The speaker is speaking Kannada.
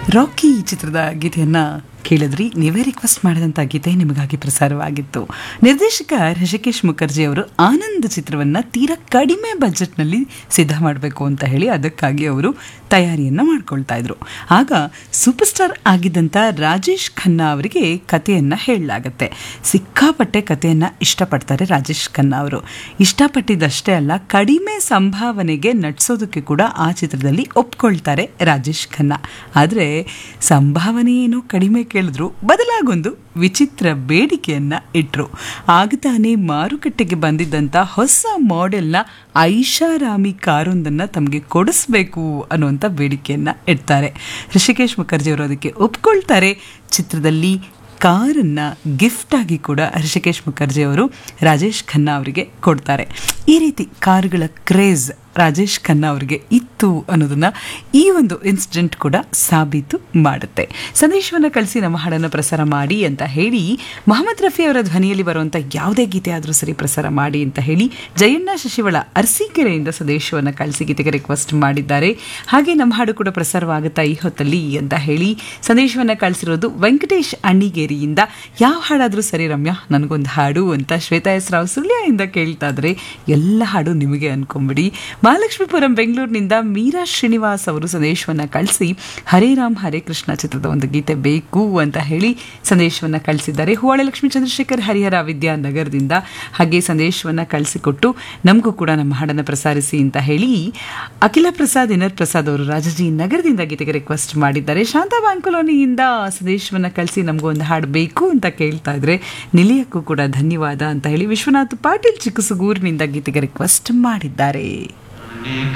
ರಾಕಿ ಚಿತ್ರದ ಗೀತೆಯನ್ನ ಕೇಳಿದ್ರಿ ನೀವೇ ರಿಕ್ವೆಸ್ಟ್ ಮಾಡಿದಂಥ ಗೀತೆ ನಿಮಗಾಗಿ ಪ್ರಸಾರವಾಗಿತ್ತು ನಿರ್ದೇಶಕ ಋಷಿಕೇಶ್ ಮುಖರ್ಜಿ ಅವರು ಆನಂದ್ ಚಿತ್ರವನ್ನ ತೀರಾ ಕಡಿಮೆ ಬಜೆಟ್ನಲ್ಲಿ ಸಿದ್ಧ ಮಾಡಬೇಕು ಅಂತ ಹೇಳಿ ಅದಕ್ಕಾಗಿ ಅವರು ತಯಾರಿಯನ್ನ ಮಾಡ್ಕೊಳ್ತಾ ಇದ್ರು ಆಗ ಸೂಪರ್ ಸ್ಟಾರ್ ಆಗಿದ್ದಂಥ ರಾಜೇಶ್ ಖನ್ನಾ ಅವರಿಗೆ ಕಥೆಯನ್ನ ಹೇಳಲಾಗತ್ತೆ ಸಿಕ್ಕಾಪಟ್ಟೆ ಕಥೆಯನ್ನ ಇಷ್ಟಪಡ್ತಾರೆ ರಾಜೇಶ್ ಖನ್ನಾ ಅವರು ಇಷ್ಟಪಟ್ಟಿದ್ದಷ್ಟೇ ಅಲ್ಲ ಕಡಿಮೆ ಸಂಭಾವನೆಗೆ ನಟಿಸೋದಕ್ಕೆ ಕೂಡ ಆ ಚಿತ್ರದಲ್ಲಿ ಒಪ್ಕೊಳ್ತಾರೆ ರಾಜೇಶ್ ಖನ್ನಾ ಆದರೆ ಸಂಭಾವನೆ ಏನು ಕಡಿಮೆ ಕೇಳಿದ್ರು ಬದಲಾಗೊಂದು ವಿಚಿತ್ರ ಬೇಡಿಕೆಯನ್ನ ಇಟ್ರು ಆಗ ತಾನೇ ಮಾರುಕಟ್ಟೆಗೆ ಬಂದಿದ್ದಂಥ ಹೊಸ ಮಾಡೆಲ್ನ ಐಷಾರಾಮಿ ಕಾರೊಂದನ್ನು ತಮಗೆ ಕೊಡಿಸ್ಬೇಕು ಅನ್ನುವಂಥ ಬೇಡಿಕೆಯನ್ನ ಇಡ್ತಾರೆ ಋಷಿಕೇಶ್ ಮುಖರ್ಜಿ ಅವರು ಅದಕ್ಕೆ ಒಪ್ಕೊಳ್ತಾರೆ ಚಿತ್ರದಲ್ಲಿ ಕಾರನ್ನ ಗಿಫ್ಟ್ ಆಗಿ ಕೂಡ ಋಷಿಕೇಶ್ ಮುಖರ್ಜಿ ಅವರು ರಾಜೇಶ್ ಖನ್ನಾ ಅವರಿಗೆ ಕೊಡ್ತಾರೆ ಈ ರೀತಿ ಕಾರುಗಳ ಕ್ರೇಜ್ ರಾಜೇಶ್ ಖನ್ನಾ ಅವರಿಗೆ ಇತ್ತು ಅನ್ನೋದನ್ನ ಈ ಒಂದು ಇನ್ಸಿಡೆಂಟ್ ಕೂಡ ಸಾಬೀತು ಮಾಡುತ್ತೆ ಸಂದೇಶವನ್ನು ಕಳಿಸಿ ನಮ್ಮ ಹಾಡನ್ನು ಪ್ರಸಾರ ಮಾಡಿ ಅಂತ ಹೇಳಿ ಮೊಹಮ್ಮದ್ ರಫಿ ಅವರ ಧ್ವನಿಯಲ್ಲಿ ಬರುವಂಥ ಯಾವುದೇ ಗೀತೆ ಆದರೂ ಸರಿ ಪ್ರಸಾರ ಮಾಡಿ ಅಂತ ಹೇಳಿ ಜಯಣ್ಣ ಶಶಿವಳ ಅರಸೀಕೆರೆಯಿಂದ ಸಂದೇಶವನ್ನು ಕಳಿಸಿ ಗೀತೆಗೆ ರಿಕ್ವೆಸ್ಟ್ ಮಾಡಿದ್ದಾರೆ ಹಾಗೆ ನಮ್ಮ ಹಾಡು ಕೂಡ ಪ್ರಸಾರವಾಗುತ್ತಾ ಈ ಹೊತ್ತಲ್ಲಿ ಅಂತ ಹೇಳಿ ಸಂದೇಶವನ್ನು ಕಳಿಸಿರೋದು ವೆಂಕಟೇಶ್ ಅಣ್ಣಿಗೇರಿಯಿಂದ ಯಾವ ಹಾಡಾದರೂ ಸರಿ ರಮ್ಯಾ ನನಗೊಂದು ಹಾಡು ಅಂತ ಶ್ವೇತಾ ಎಸ್ ರಾವ್ ಸುಳ್ಯದಿಂದ ಕೇಳ್ತಾ ಇದ್ರೆ ಎಲ್ಲ ಹಾಡು ನಿಮಗೆ ಅನ್ಕೊಂಬಿಡಿ ಮಹಾಲಕ್ಷ್ಮೀಪುರಂ ಬೆಂಗಳೂರಿನಿಂದ ಮೀರಾ ಶ್ರೀನಿವಾಸ್ ಅವರು ಸಂದೇಶವನ್ನು ಕಳಿಸಿ ಹರೇ ರಾಮ್ ಹರೇ ಕೃಷ್ಣ ಚಿತ್ರದ ಒಂದು ಗೀತೆ ಬೇಕು ಅಂತ ಹೇಳಿ ಸಂದೇಶವನ್ನು ಕಳಿಸಿದ್ದಾರೆ ಹೂವಾಳೆ ಲಕ್ಷ್ಮೀ ಚಂದ್ರಶೇಖರ್ ಹರಿಹರ ವಿದ್ಯಾನಗರದಿಂದ ಹಾಗೆ ಸಂದೇಶವನ್ನು ಕಳಿಸಿಕೊಟ್ಟು ನಮಗೂ ಕೂಡ ನಮ್ಮ ಹಾಡನ್ನು ಪ್ರಸಾರಿಸಿ ಅಂತ ಹೇಳಿ ಅಖಿಲ ಪ್ರಸಾದ್ ಎನರ್ ಪ್ರಸಾದ್ ಅವರು ರಾಜಾಜಿ ನಗರದಿಂದ ಗೀತೆಗೆ ರಿಕ್ವೆಸ್ಟ್ ಮಾಡಿದ್ದಾರೆ ಶಾಂತಾ ಬ್ಯಾಂಕೊಲೋನಿಯಿಂದ ಸಂದೇಶವನ್ನು ಕಳಿಸಿ ನಮಗೂ ಒಂದು ಹಾಡು ಬೇಕು ಅಂತ ಕೇಳ್ತಾ ಇದ್ರೆ ನಿಲಿಯಕ್ಕೂ ಕೂಡ ಧನ್ಯವಾದ ಅಂತ ಹೇಳಿ ವಿಶ್ವನಾಥ್ ಪಾಟೀಲ್ ಚಿಕ್ಕಸುಗೂರಿನಿಂದ ಗೀತೆಗೆ ರಿಕ್ವೆಸ್ಟ್ ಮಾಡಿದ್ದಾರೆ